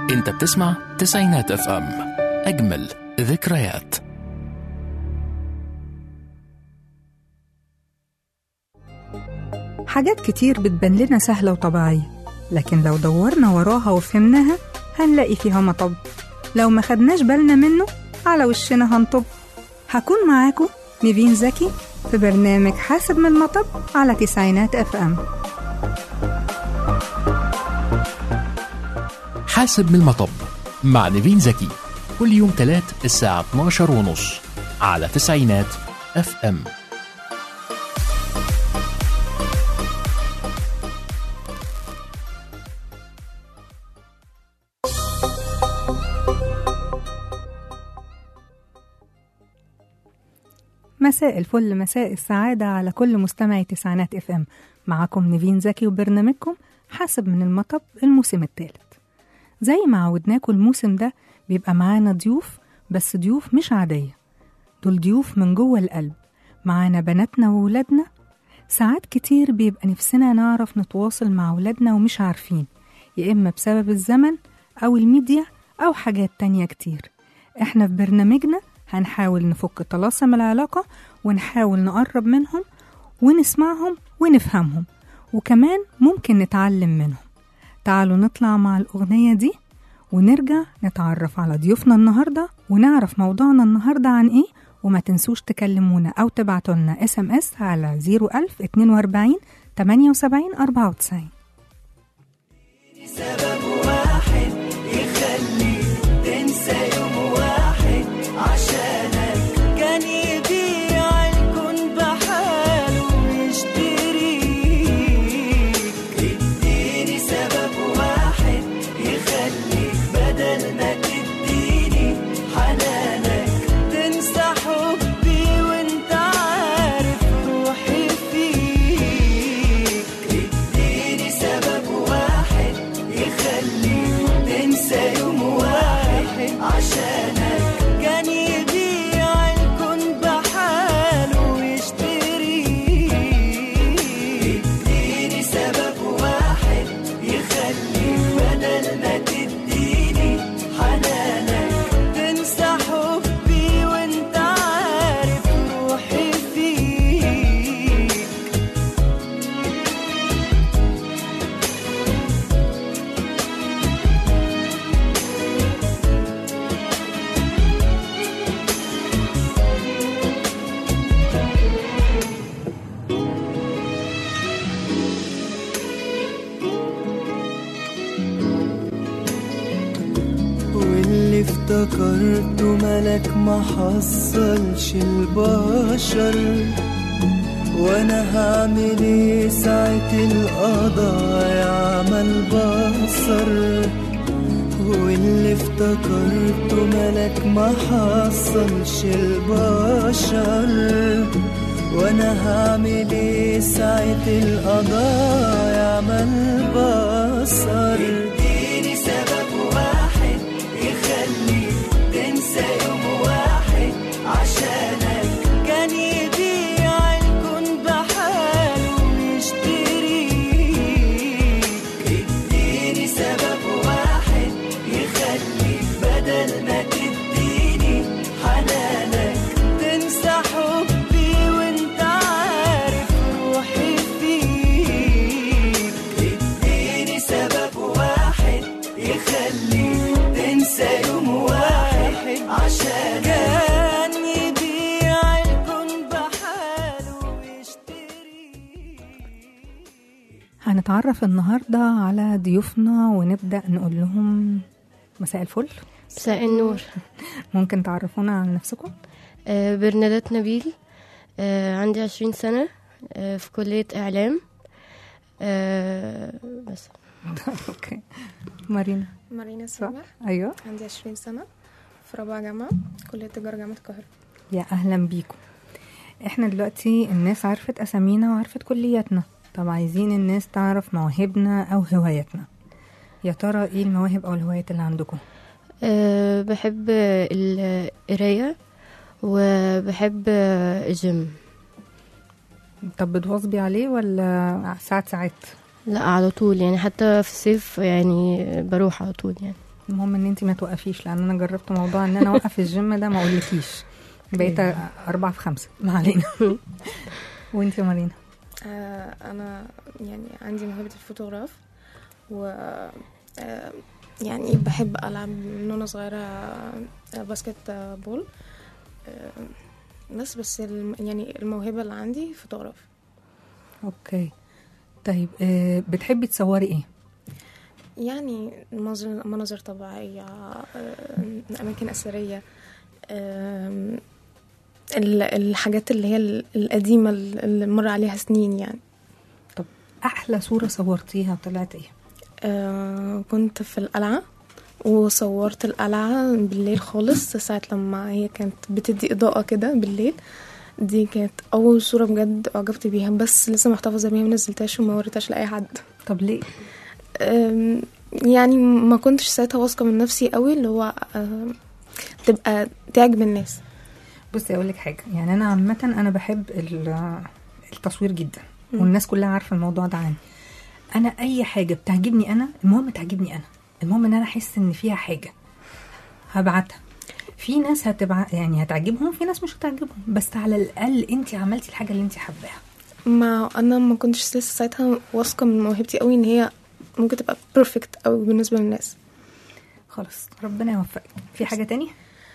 انت بتسمع تسعينات اف ام اجمل ذكريات حاجات كتير بتبان لنا سهلة وطبيعية لكن لو دورنا وراها وفهمناها هنلاقي فيها مطب لو ما خدناش بالنا منه على وشنا هنطب هكون معاكم نيفين زكي في برنامج حاسب من المطب على تسعينات اف ام حاسب من المطب مع نيفين زكي كل يوم تلات الساعة 12 ونص على تسعينات اف ام مساء الفل مساء السعادة على كل مستمعي تسعينات اف ام معاكم نيفين زكي وبرنامجكم حاسب من المطب الموسم الثالث زي ما عودناكم الموسم ده بيبقى معانا ضيوف بس ضيوف مش عادية دول ضيوف من جوه القلب معانا بناتنا وولادنا ساعات كتير بيبقى نفسنا نعرف نتواصل مع ولادنا ومش عارفين يا إما بسبب الزمن أو الميديا أو حاجات تانية كتير احنا في برنامجنا هنحاول نفك طلاسم العلاقة ونحاول نقرب منهم ونسمعهم ونفهمهم وكمان ممكن نتعلم منهم تعالوا نطلع مع الأغنية دي ونرجع نتعرف على ضيوفنا النهاردة ونعرف موضوعنا النهاردة عن إيه وما تنسوش تكلمونا أو تبعتوا لنا اس ام اس على 01000 42 78 94 سبب واحد يخليك تنسى يوم واحد عشانك كان يبيع الكون بحاله ويشتريك اديني سبب واحد يخليك بدل ما تديني حنانك تنسى حبي وانت عارف روحي فيك اديني سبب واحد يخليك تنسى يوم واحد عشانك كان يبيع الكون بحاله ويشتريك اديني سبب واحد يخليك بدل ما تديني حنانك تنسى حبي وانت عارف روحي فيك واللي افتكرته ملك ما حصلش البشر وانا هعمل ايه ساعة القضاء يعمل بصر واللي افتكرته ملك ما حصلش البشر وانا هعمل ايه ساعة القضاء يعمل بصر اديني سبب واحد يخليك تنسى يوم واحد عشانك كان يبيع الكون بحاله ويشتريك اديني سبب واحد يخليك بدل ما تديني حنانك تنسى حبي وانت عارف روحي فيك اديني سبب واحد يخليك تنسى يوم واحد عشان كان يبيع الكون بحاله ويشتريك هنتعرف النهاردة على ضيوفنا ونبدأ نقول لهم مساء الفل مساء النور ممكن تعرفونا عن نفسكم آه، برنادات نبيل آه، عندي عشرين سنة آه، في كلية إعلام آه، بس اوكي مارينا مارينا صح سامح ايوه عندي 20 سنة في رابعة جامعة كلية تجارة جامعة القاهرة يا اهلا بيكم احنا دلوقتي الناس عرفت اسامينا وعرفت كلياتنا طب عايزين الناس تعرف مواهبنا او هواياتنا يا ترى ايه المواهب او الهوايات اللي عندكم آه، بحب القراية وبحب الجيم طب بتواظبي عليه ولا ساعات ساعات لا على طول يعني حتى في الصيف يعني بروح على طول يعني المهم ان انت ما توقفيش لان انا جربت موضوع ان انا اوقف الجيم ده ما اقولكيش بقيت أربعة في خمسة ما علينا وانت يا مارينا آه انا يعني عندي موهبه الفوتوغراف و آه يعني بحب العب من وانا صغيره آه، باسكت آه، بول آه بس بس الم- يعني الموهبه اللي عندي فوتوغراف اوكي طيب آه، بتحبي تصوري ايه يعني مناظر مناظر طبيعيه آه، اماكن اثريه آم، ال- الحاجات اللي هي ال- القديمه اللي مر عليها سنين يعني طب احلى صورة صورتيها طلعت ايه آه كنت في القلعة وصورت القلعة بالليل خالص ساعة لما هي كانت بتدي إضاءة كده بالليل دي كانت أول صورة بجد أعجبت بيها بس لسه محتفظة بيها منزلتهاش وما وريتهاش لأي حد طب ليه آم، يعني ما كنتش ساعتها واثقة من نفسي قوي اللي هو آم، تبقى تعجب الناس بصي اقول لك حاجه يعني انا عامه انا بحب ال- التصوير جدا مم. والناس كلها عارفه الموضوع ده عني انا اي حاجه بتعجبني انا المهم تعجبني انا المهم ان انا احس ان فيها حاجه هبعتها في ناس هتبع يعني هتعجبهم في ناس مش هتعجبهم بس على الاقل انت عملتي الحاجه اللي انت حباها ما أنا ما كنتش لسه ساعتها واثقة من موهبتي قوي إن هي ممكن تبقى بيرفكت قوي بالنسبة للناس خلاص ربنا يوفقك في حاجه تانية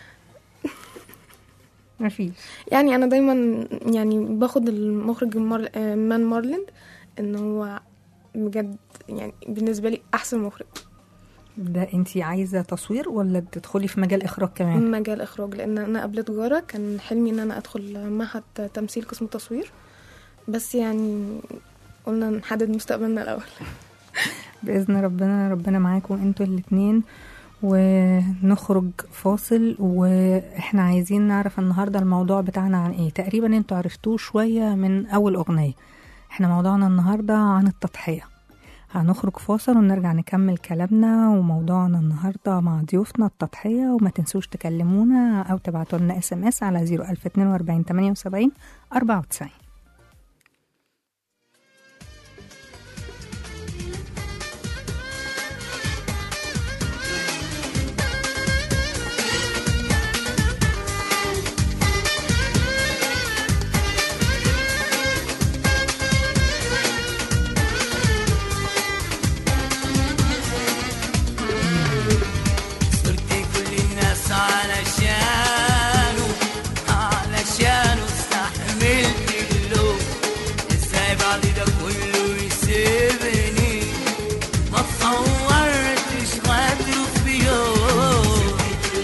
مفيش يعني انا دايما يعني باخد المخرج مار... آه، مان مارلند ان هو بجد يعني بالنسبه لي احسن مخرج ده انت عايزه تصوير ولا تدخلي في مجال اخراج كمان مجال اخراج لان انا قبل تجاره كان حلمي ان انا ادخل معهد تمثيل قسم تصوير بس يعني قلنا نحدد مستقبلنا الاول باذن ربنا ربنا معاكم انتوا الاتنين ونخرج فاصل واحنا عايزين نعرف النهارده الموضوع بتاعنا عن ايه تقريبا انتوا عرفتوه شويه من اول اغنيه احنا موضوعنا النهارده عن التضحيه هنخرج فاصل ونرجع نكمل كلامنا وموضوعنا النهارده مع ضيوفنا التضحيه وما تنسوش تكلمونا او تبعتوا لنا اس ام اس على 01042 78 94 صرت كل الناس علشانه علشانه استحملت اللوم ازاي بعد ده كله يسيبني ما تصورتش غدره في يوم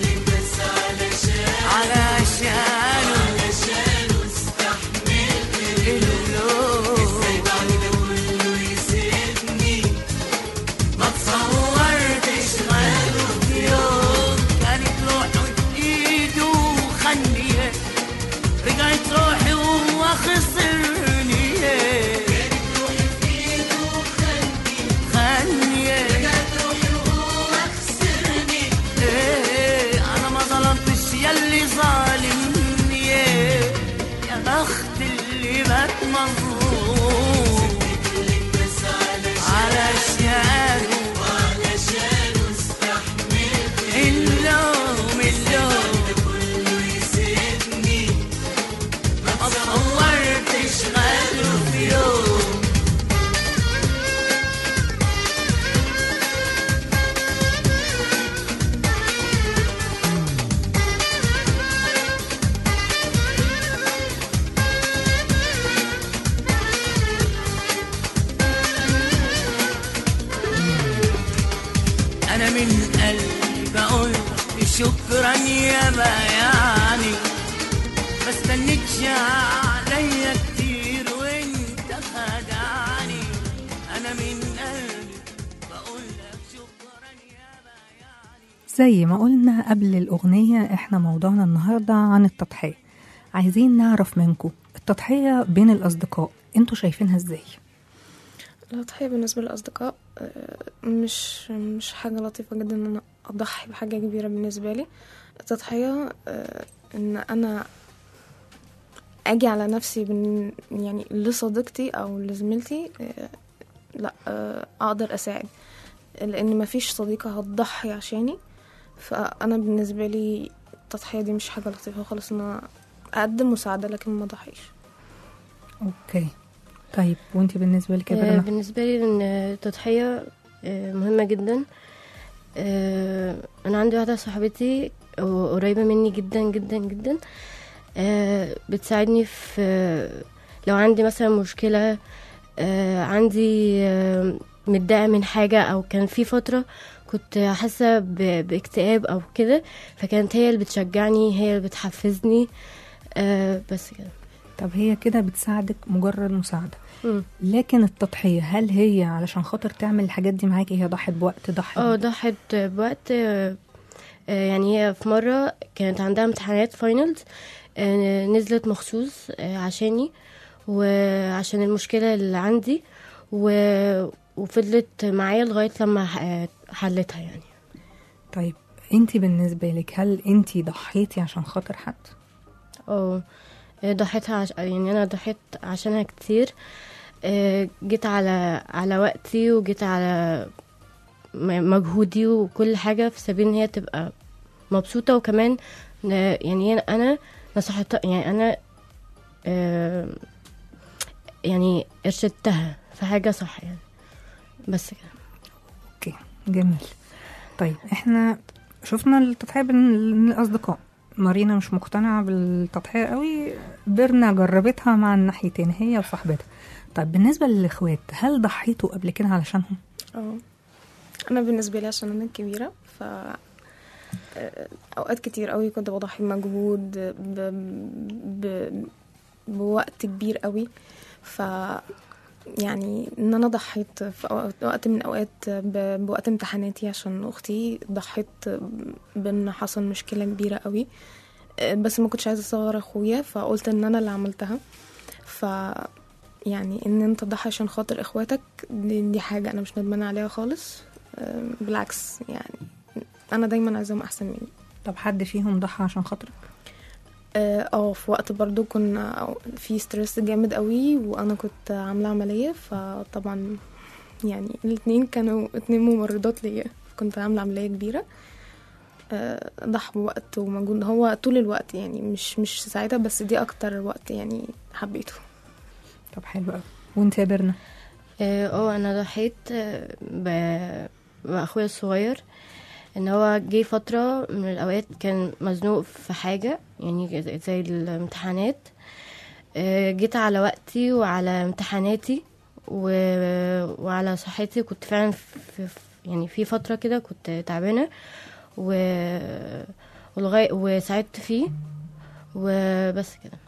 علشانه علشانه استحملت اللوم ازاي بعد ده كله يسيبني ما تصورتش غيره في يوم كانت روحه في ايده وخنيه رجعت روحي وهو خسرني كانت روحي في ايده وخنيه رجعت روحي وهو خسرني ايه انا ما ظلمتش يلي ظالمني يا بخت اللي مات مظلوم علشانه علشانه استحملت اللوم اللوم كله يسيبني ما تصورتش غيره في يوم انا من قلبي بقول شكرا يا بياني ما استنيتش عليا كتير وانت خدعني انا من قلبي بقول لك شكرا يا بياني زي ما قلنا قبل الأغنية إحنا موضوعنا النهاردة عن التضحية عايزين نعرف منكم التضحية بين الأصدقاء انتوا شايفينها ازاي؟ التضحية بالنسبة للأصدقاء آه، مش مش حاجة لطيفة جدا إن أنا أضحي بحاجة كبيرة بالنسبة لي التضحية آه، إن أنا أجي على نفسي بن يعني لصديقتي أو لزميلتي آه، لا آه، أقدر أساعد لان مفيش صديقة هتضحي عشاني فانا بالنسبة لي التضحية دي مش حاجة لطيفة خالص ان انا اقدم مساعدة لكن ما ضحيش اوكي طيب وانت بالنسبه لك يا آه، برنا بالنسبة لي إن التضحية آه، مهمة جدا آه، أنا عندي واحدة صاحبتي قريبة مني جدا جدا جدا آه، بتساعدني في لو عندي مثلا مشكلة آه، عندي آه، متضايقة من حاجة أو كان في فترة كنت حاسة ب- باكتئاب أو كده فكانت هي اللي بتشجعني هي اللي بتحفزني آه، بس كده طب هي كده بتساعدك مجرد مساعده مم. لكن التضحيه هل هي علشان خاطر تعمل الحاجات دي معاكي هي ضحت بوقت ضحت اه ضحت بوقت آه، آه، يعني هي في مرة كانت عندها امتحانات فاينلز نزلت مخصوص آه، عشاني وعشان المشكلة اللي عندي و- وفضلت معايا لغاية لما ح- حلتها يعني طيب انت بالنسبه لك هل انت ضحيتي عشان خاطر حد اه ضحيتها عش... يعني انا ضحيت عشانها كتير آه، جيت على على وقتي وجيت على م- مجهودي وكل حاجة في سبيل ان هي تبقى مبسوطة وكمان ن- يعني أنا- انا نصحتها يعني انا آه، يعني ارشدتها في حاجة صح يعني بس كده اوكي جميل طيب احنا شفنا التضحيه بين الاصدقاء مارينا مش مقتنعه بالتضحيه قوي بيرنا جربتها مع الناحيتين هي وصاحبتها طيب بالنسبه للاخوات هل ضحيتوا قبل كده علشانهم اه انا بالنسبه لي عشان انا الكبيره ف آه، اوقات كتير قوي كنت بضحي بمجهود ب... ب... بوقت كبير قوي ف يعني ان انا ضحيت في أوقات- وقت من اوقات ب... بوقت امتحاناتي عشان اختي ضحيت بان حصل مشكله كبيره قوي آه، بس ما كنتش عايزه اصغر اخويا فقلت ان انا اللي عملتها ف يعني ان انت تضحي عشان خاطر اخواتك دي, دي حاجه انا مش ندمانه عليها خالص أم، بالعكس يعني انا دايما عايزاهم احسن مني طب حد فيهم ضحى عشان خاطرك اه آه، في وقت برضو كنا في ستريس جامد قوي وانا كنت عامله عمليه فطبعا يعني الاتنين كانوا اتنين ممرضات ليا كنت عامله عمليه كبيره آه، ضحوا وقت ومجهود هو طول الوقت يعني مش مش ساعتها بس دي اكتر وقت يعني حبيته طب حلو قوي وانت يا بيرنا اه آه، انا ضحيت آه، ب- باخويا الصغير ان هو جه فتره من الاوقات كان مزنوق في حاجه يعني زي- زي الامتحانات آه، جيت على وقتي وعلى امتحاناتي و... وعلى صحتي كنت فعلا في في- يعني في فتره كده كنت تعبانه و ولغايه وساعدت فيه وبس كده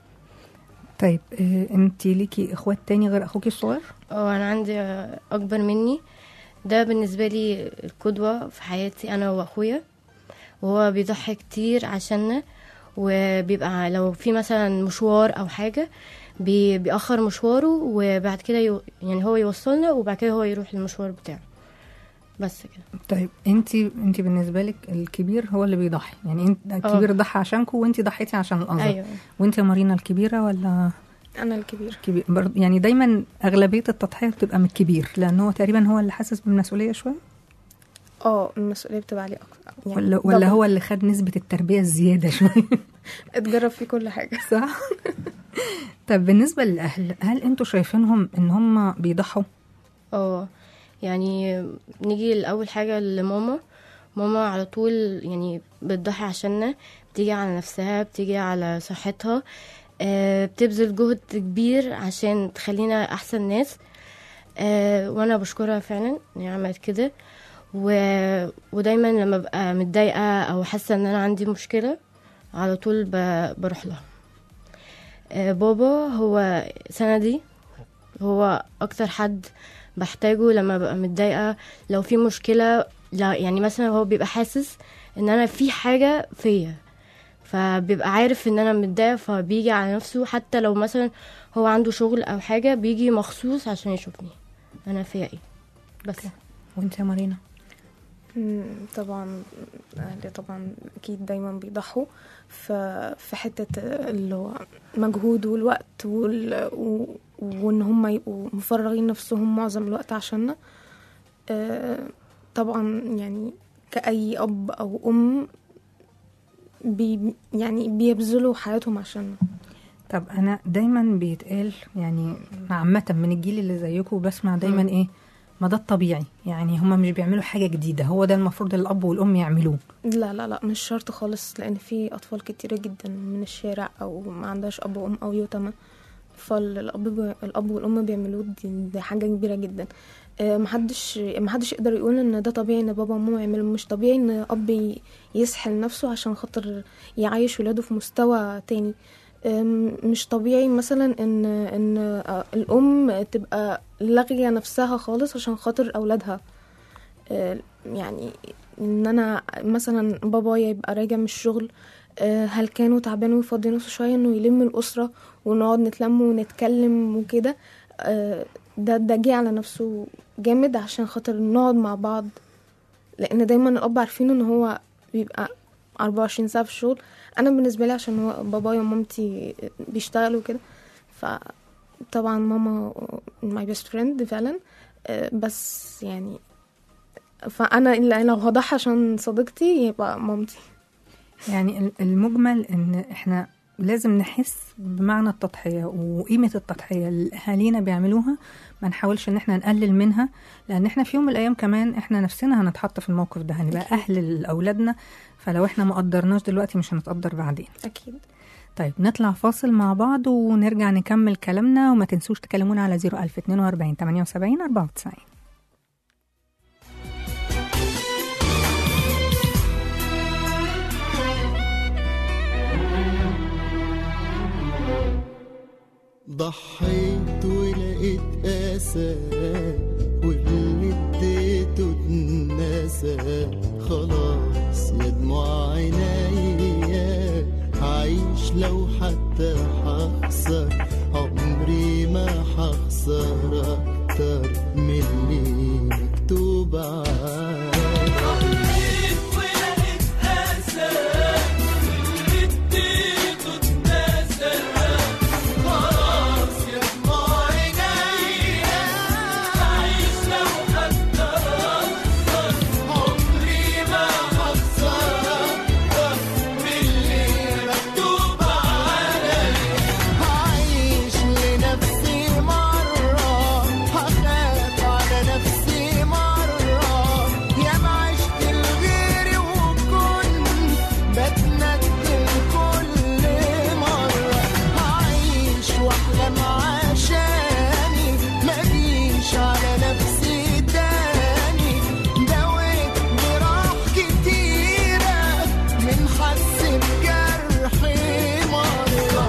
طيب اه انت ليكي اخوات تاني غير اخوكي الصغير اه انا عندي اكبر مني ده بالنسبه لي القدوه في حياتي انا واخويا وهو بيضحي كتير عشاننا وبيبقى لو في مثلا مشوار او حاجه بي بيأخر مشواره وبعد كده يو يعني هو يوصلنا وبعد كده هو يروح المشوار بتاعه بس كده طيب انت انت بالنسبه لك الكبير هو اللي بيضحي يعني انت الكبير ضحى عشانكم وانت ضحيتي عشان الاصغر ايوه وانت يا مارينا الكبيره ولا انا الكبير كبير برضه يعني دايما اغلبيه التضحيه بتبقى من الكبير لان هو تقريبا هو اللي حاسس بالمسؤوليه شويه اه المسؤوليه بتبقى عليه اكتر يعني ولا ولا double. هو اللي خد نسبه التربيه الزياده شويه اتجرب في كل حاجه صح طب بالنسبه للاهل هل انتوا شايفينهم ان هم بيضحوا اه يعني نيجي لأول حاجة لماما ماما على طول يعني بتضحي عشاننا بتيجي على نفسها بتيجي على صحتها آه، بتبذل جهد كبير عشان تخلينا أحسن ناس آه، وأنا بشكرها فعلا إن هي عملت كده و... ودايما لما ببقى متضايقة أو حاسة إن أنا عندي مشكلة على طول ب... بروح لها آه، بابا هو سندي هو أكتر حد بحتاجه لما ببقى متضايقة لو في مشكلة لا يعني مثلا هو بيبقى حاسس ان انا في حاجة فيا فبيبقى عارف ان انا متضايقة فبيجي على نفسه حتى لو مثلا هو عنده شغل او حاجة بيجي مخصوص عشان يشوفني انا فيا ايه بس وانت يا مارينا مم، طبعا اهلي طبعا اكيد دايما بيضحوا ف- في حته اللي هو مجهود والوقت وال... و... وان هم يبقوا مفرغين نفسهم معظم الوقت عشاننا آه، طبعا يعني كأي أب أو أم بي يعني بيبذلوا حياتهم عشان طب انا دايما بيتقال يعني عامه من الجيل اللي زيكم بسمع دايما مم. ايه ما ده الطبيعي يعني هما مش بيعملوا حاجه جديده هو ده المفروض الاب والام يعملوه لا لا لا مش شرط خالص لأن في أطفال كتيرة جدا من الشارع أو ما عندهاش أب وأم أو يتامى فالأب ب... الأب والأم بيعملوه دي, دي حاجة كبيرة جدا آه، محدش محدش يقدر يقول ان ده طبيعي ان بابا وماما يعملوا مش طبيعي ان اب ي- يسحل نفسه عشان خاطر يعيش ولاده في مستوى تاني آم، مش طبيعي مثلا ان ان آه، الام تبقى لاغيه نفسها خالص عشان خاطر اولادها آه، يعني ان انا مثلا بابايا يبقى راجع من الشغل آه، هلكان وتعبان ويفضي نفسه شويه انه يلم الاسره ونقعد نتلم ونتكلم وكده آه، ده ده جه على نفسه جامد عشان خاطر نقعد مع بعض لان دايما الاب عارفين ان هو بيبقى 24 ساعه في الشغل انا بالنسبه لي عشان هو بابايا ومامتي بيشتغلوا كده فطبعا ماما ماي بيست فريند فعلا آه، بس يعني فانا اللي لو هضحي عشان صديقتي يبقى مامتي يعني ال- المجمل ان احنا لازم نحس بمعنى التضحيه وقيمه التضحيه اللي اهالينا بيعملوها ما نحاولش ان احنا نقلل منها لان احنا في يوم من الايام كمان احنا نفسنا هنتحط في الموقف ده هنبقى أكيد. اهل لاولادنا فلو احنا ما قدرناش دلوقتي مش هنتقدر بعدين اكيد طيب نطلع فاصل مع بعض ونرجع نكمل كلامنا وما تنسوش تكلمونا على 01042 78 94 ضحيت ولقيت أسى واللي اديته اتنسى خلاص يا دموع عينيا هعيش لو حتى هخسر عمري ما هخسر أكتر من اللي مكتوب عليا هعيش لنفسي مرة هخاف على نفسي مرة يا ما عشت لغيري وكنت بتندل كل مرة هعيش واحلم عشاني مجيش على نفسي تاني دويت جراح كتيرة من حس بجرحي مرة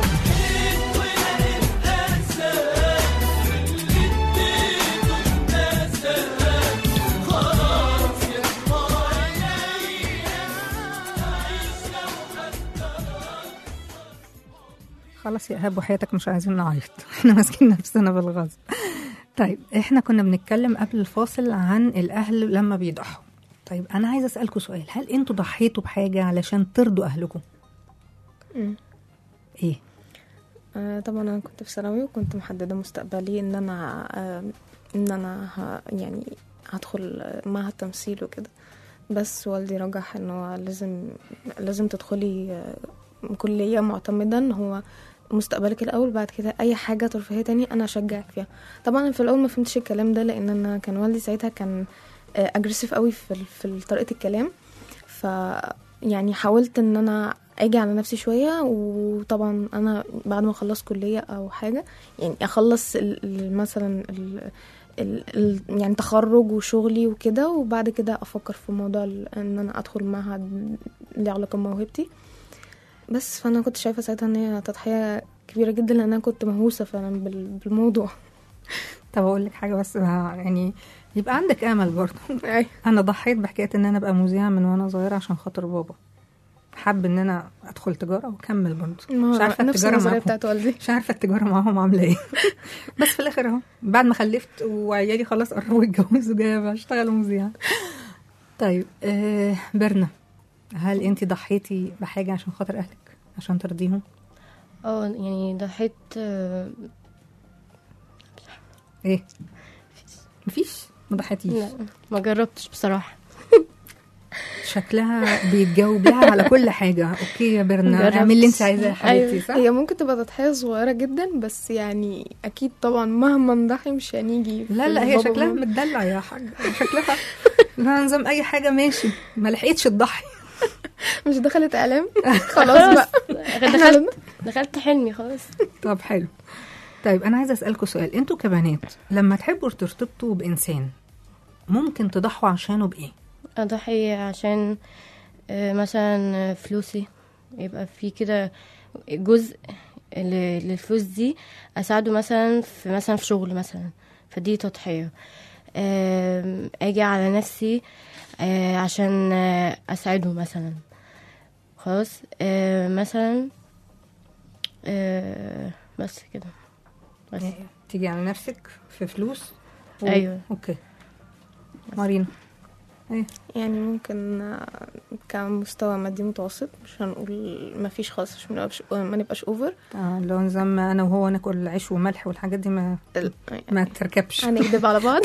خلاص يا ايهاب وحياتك مش عايزين نعيط احنا ماسكين نفسنا بالغصب طيب احنا كنا بنتكلم قبل الفاصل عن الاهل لما بيضحوا طيب انا عايزه اسالكم سؤال هل انتوا ضحيتوا بحاجه علشان ترضوا اهلكم مم. ايه آه، طبعا انا كنت في ثانوي وكنت محدده مستقبلي ان انا آه، ان انا ه يعني هدخل آه، معهد تمثيل وكده بس والدي رجح ان هو لازم لازم تدخلي آه، كليه معتمده ان هو مستقبلك الاول بعد كده اي حاجه ترفيهيه تانية انا اشجعك فيها طبعا في الاول ما فهمتش الكلام ده لان انا كان والدي ساعتها كان اجريسيف قوي في ال- في طريقه الكلام ف يعني حاولت ان انا اجي على نفسي شويه وطبعا انا بعد ما اخلص كليه او حاجه يعني اخلص ال- ال- مثلا ال ال ال يعني تخرج وشغلي وكده وبعد كده افكر في موضوع ال- ان انا ادخل معهد ليه علاقه بموهبتي بس فانا كنت شايفه ساعتها ان هي تضحيه كبيره جدا لان انا كنت مهووسه فعلا بال- بالموضوع طب اقول لك حاجه بس ما- يعني يبقى عندك امل برضه أيوة. انا ضحيت بحكايه ان انا ابقى مذيعه من وانا صغيره عشان خاطر بابا حب ان انا ادخل تجاره واكمل برضه مش عارفه نفس التجاره النظريه معاهم بتاعت والدي مش عارفه التجاره معاهم عامله ايه بس في الاخر اهو بعد ما خلفت وعيالي خلاص قربوا يتجوزوا جايه بشتغل مذيعه طيب آه برنا هل انت ضحيتي بحاجه عشان خاطر اهلك عشان ترضيهم اه يعني ضحيت آه، ايه مفيش ما ضحيتيش لا ما جربتش بصراحة شكلها بيتجاوب لها على كل حاجه اوكي يا بيرنا جربت. اعملي اللي انت عايزاه يا حبيبتي أيوة. صح هي ممكن تبقى تضحية صغيرة جدا بس يعني أكيد طبعا مهما نضحي مش هنيجي في لا لا هي البابا شكلها وماما. متدلع يا حاج شكلها لا نظام اي حاجه ماشي ما لحقتش تضحي مش دخلت إعلام خلاص بقى دخلت دخلت حلمي خلاص طب حلو طيب انا عايزه اسالكم سؤال انتوا كبنات لما تحبوا ترتبطوا بانسان ممكن تضحوا عشانه بايه اضحي عشان آه، مثلا فلوسي يبقى في كده جزء ل- للفلوس دي اساعده مثلا في مثلا في شغل مثلا فدي تضحية آم، اجي على نفسي آه، عشان آه، اساعده مثلا خلاص آه، مثلا آه، بس كده بس يعني تيجي على نفسك في فلوس و... أيوة. اوكي مارينا ايه يعني ممكن آه، كمستوى مادي متوسط مش هنقول ما فيش خالص عشان ما نبقاش ما نبقاش اوفر اه اللي هو نظام انا وهو ناكل عيش وملح والحاجات دي ما ما تركبش هنكدب على بعض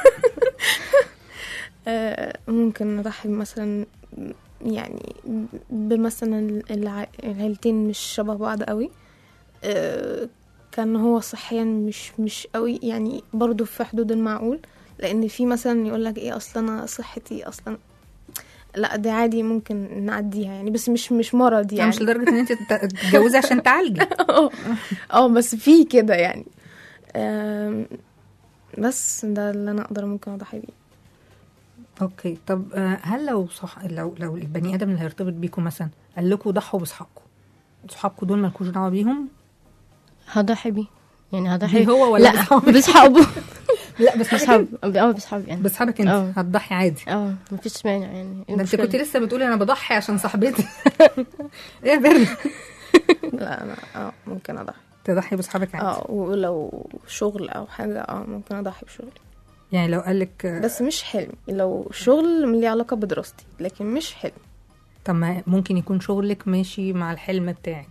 آه، ممكن نضحي مثلا يعني بمثلا الع- العيلتين مش شبه بعض قوي آه، كان هو صحيا مش مش قوي يعني برضو في حدود المعقول لان في مثلا يقول لك ايه اصلا انا صحتي اصلا لا ده عادي ممكن نعديها يعني بس مش مش مرض يعني يعني مش لدرجه ان انت تت- تتجوزي عشان تعالجي اه بس في كده يعني آم، بس ده اللي انا اقدر ممكن اضحي بيه اوكي طب آه، هل لو صح لو لو البني ادم اللي هيرتبط بيكم مثلا قال لكم ضحوا باصحابكم صحابكم دول مالكوش دعوه بيهم هضحي بيه يعني هضحي بيه هو ولا لا بأصحابك؟ بصحابه لا بس بصحاب اه بصحابي يعني باصحابك انت اه. هتضحي عادي اه مفيش مانع يعني إيه ده انت المشكلة؟ كنت لسه بتقولي انا بضحي عشان صاحبتي ايه يا بيرنا لا انا اه ممكن اضحي تضحي باصحابك عادي اه ولو شغل او حاجه اه ممكن اضحي بشغلي يعني لو قال لك بس مش حلم لو شغل ليه علاقه بدراستي لكن مش حلم طب ما ممكن يكون شغلك ماشي مع الحلم بتاعك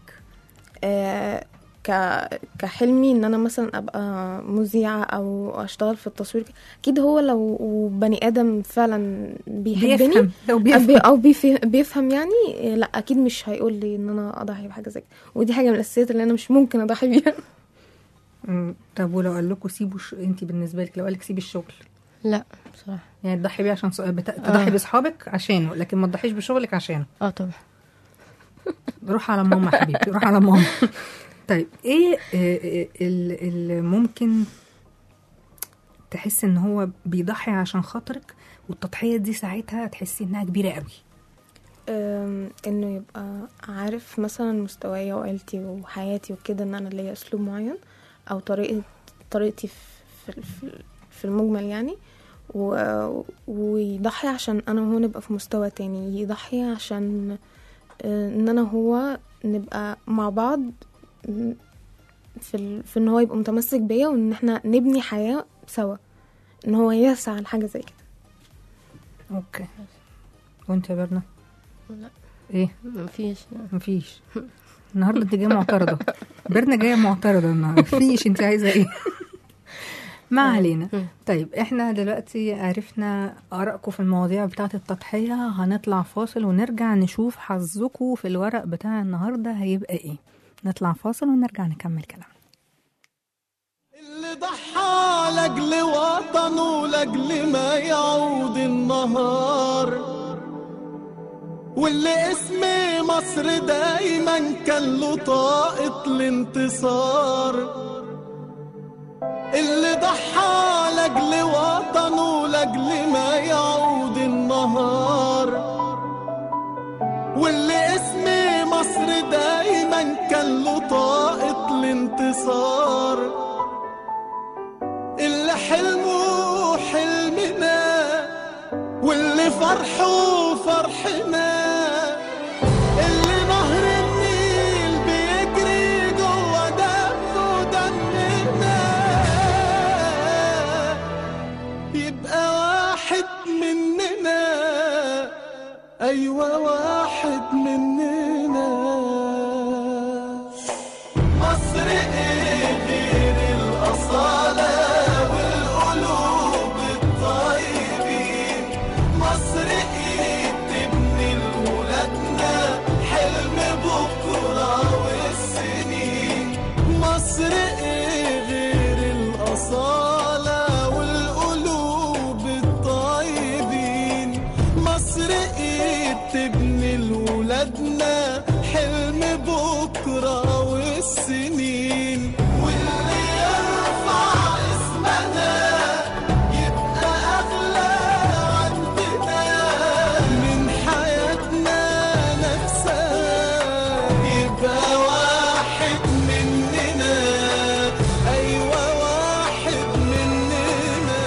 آه ك كحلمي ان انا مثلا ابقى مذيعه او اشتغل في التصوير اكيد هو لو بني ادم فعلا بيحبني بيفهم لو أو بيفهم بي- او بيفه- بيفهم يعني آه، لا اكيد مش هيقول لي ان انا اضحي بحاجه زي كده ودي حاجه من الاساسيات اللي انا مش ممكن اضحي بيها مم، طب ولو قال لكم سيبوا ش... انت بالنسبه لك لو قال لك سيبي الشغل لا بصراحة يعني تضحي بيه عشان ص... بت... تضحي آه. باصحابك عشانه لكن ما تضحيش بشغلك عشانه اه طبعا روح على ماما يا حبيبي روح على ماما طيب ايه آه، آه، ال- اللي ممكن تحس ان هو بيضحي عشان خاطرك والتضحيه دي ساعتها تحسي انها كبيره قوي أم، انه يبقى عارف مثلا مستواي وعيلتي وحياتي وكده ان انا ليا اسلوب معين او طريقه طريقتي في في, في المجمل يعني و... ويضحي عشان انا وهو نبقى في مستوى تاني يضحي عشان آه، ان انا وهو نبقى مع بعض م، في ال... في ان هو يبقى متمسك بيا وان احنا نبني حياه سوا ان هو يسعى لحاجه زي كده اوكي وانت يا برنا لا ايه مفيش لا. مفيش النهارده انت جايه معترضه بيرنا جايه معترضه النهارده مفيش انت عايزه ايه ما علينا طيب احنا دلوقتي عرفنا ارائكم في المواضيع بتاعه التضحيه هنطلع فاصل ونرجع نشوف حظكم في الورق بتاع النهارده هيبقى ايه نطلع فاصل ونرجع نكمل كلام اللي ضحى لاجل وطنه لاجل ما يعود النهار واللي اسم مصر دايما كان له طاقة الانتصار اللي ضحى لاجل وطنه لاجل ما يعود النهار واللي اسم مصر دايما كان له طاقة الانتصار اللي حلمه حلمنا واللي فرحه فرحنا اللي نهر النيل بيجري جوا دمه دمنا يبقى واحد مننا ايوه واحد مننا مصر ايه غير الاصاله والقلوب الطيبين مصر ايه تبني تبني لولادنا حلم بكرة والسنين واللي يرفع اسمنا يبقى أغلى عندنا من حياتنا نفسها يبقى واحد مننا أيوة واحد مننا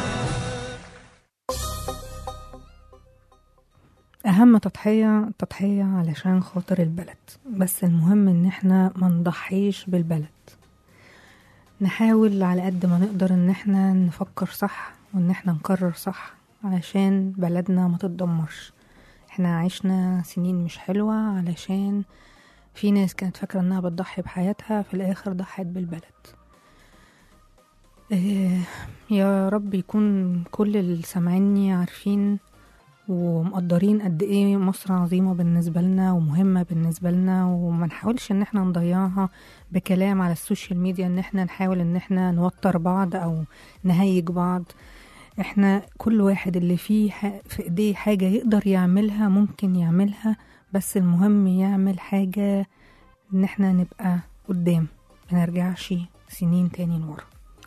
أهم تضحية تضحية علشان خاطر البلد بس المهم إن احنا ما نضحيش بالبلد نحاول على قد ما نقدر إن احنا نفكر صح وإن احنا نقرر صح علشان بلدنا ما تتدمرش احنا عشنا سنين مش حلوة علشان في ناس كانت فاكرة إنها بتضحي بحياتها في الآخر ضحت بالبلد إيه يا رب يكون كل اللي سامعيني عارفين ومقدرين قد ايه مصر عظيمة بالنسبة لنا ومهمة بالنسبة لنا وما نحاولش ان احنا نضيعها بكلام على السوشيال ميديا ان احنا نحاول ان احنا نوتر بعض او نهيج بعض احنا كل واحد اللي فيه ح- في ايديه حاجة يقدر يعملها ممكن يعملها بس المهم يعمل حاجة ان احنا نبقى قدام منرجعش سنين تاني لورا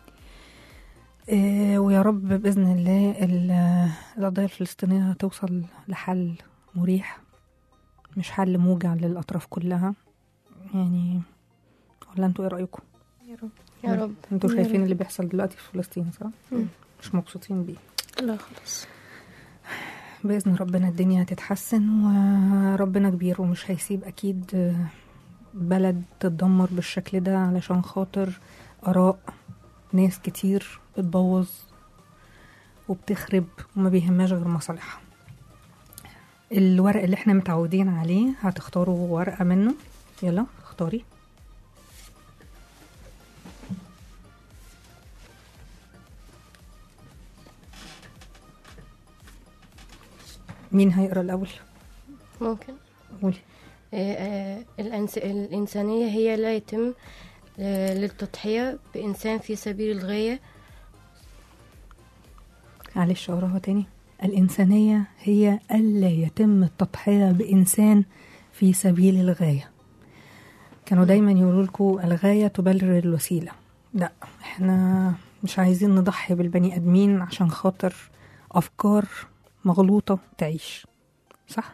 إيه، ويا رب بإذن الله ال- القضية الفلسطينية توصل لحل مريح مش حل موجع للأطراف كلها يعني ولا انتوا ايه رأيكم؟ يا رب يا رب انتوا يا شايفين رب. اللي بيحصل دلوقتي في فلسطين صح؟ مم. مش مبسوطين بيه لا خلاص بإذن ربنا الدنيا هتتحسن وربنا كبير ومش هيسيب أكيد بلد تتدمر بالشكل ده علشان خاطر آراء ناس كتير بتبوظ وبتخرب وما بيهمهاش غير مصالحها الورق اللي احنا متعودين عليه هتختاروا ورقة منه يلا اختاري مين هيقرا الأول؟ ممكن قولي آه، آه، الأنس... الإنسانية هي لا يتم آه، للتضحية بإنسان في سبيل الغاية معلش أقراها تاني الإنسانية هي ألا يتم التضحية بإنسان في سبيل الغاية كانوا دايما يقولوا لكم الغاية تبرر الوسيلة لا احنا مش عايزين نضحي بالبني آدمين عشان خاطر أفكار مغلوطة تعيش صح؟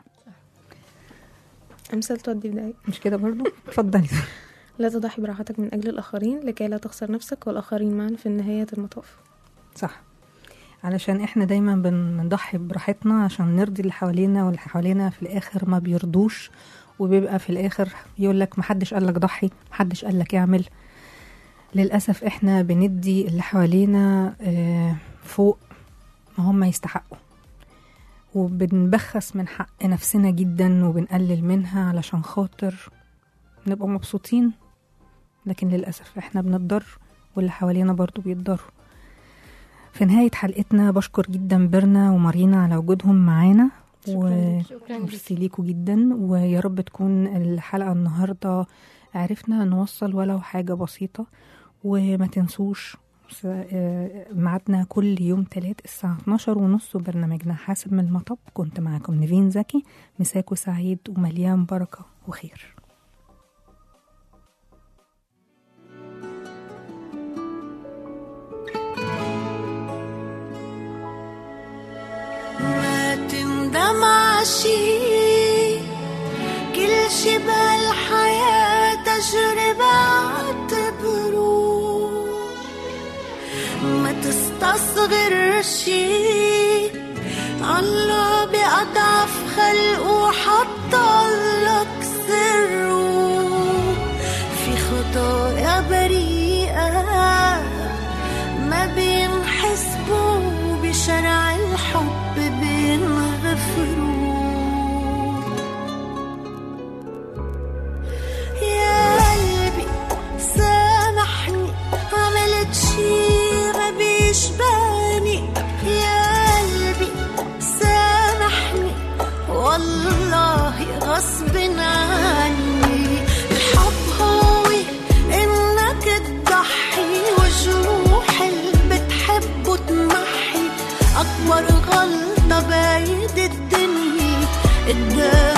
أمثال تودي بداية مش كده برضو؟ اتفضلي لا تضحي براحتك من أجل الآخرين لكي لا تخسر نفسك والآخرين معا في نهاية المطاف صح علشان احنا دايما بن- بنضحي براحتنا عشان نرضي اللي حوالينا واللي حوالينا في الاخر ما بيرضوش وبيبقى في الاخر يقول لك محدش قال لك ضحي محدش قال لك اعمل للاسف احنا بندي اللي حوالينا آه، فوق ما هم يستحقوا وبنبخس من حق نفسنا جدا وبنقلل منها علشان خاطر نبقى مبسوطين لكن للأسف احنا بنتضر واللي حوالينا برضو بيتضروا في نهاية حلقتنا بشكر جدا بيرنا ومارينا على وجودهم معانا شكرا شكرا ليك وميرسي ليكوا جدا ويا رب تكون الحلقة النهاردة عرفنا نوصل ولو حاجة بسيطة وما تنسوش س- آه، ميعادنا كل يوم تلات الساعة 12 ونص وبرنامجنا حاسب من المطب كنت معاكم نيفين زكي مساكو سعيد ومليان بركة وخير ما تندم عشي كل شي بهالحياة تجربة اعتبره ما تستصغر شي الله بأضعف خلقه حطلك سره في خطايا بريئة ما بينحسبوا بشرع الحب بينغفروا يا قلبي سامحني عملت شي ما بيشبهني يا قلبي سامحني والله غصب عني الحب هو انك تضحي وجروح اللي بتحبه تمحي اكبر غلطة بايد الدنيا اداني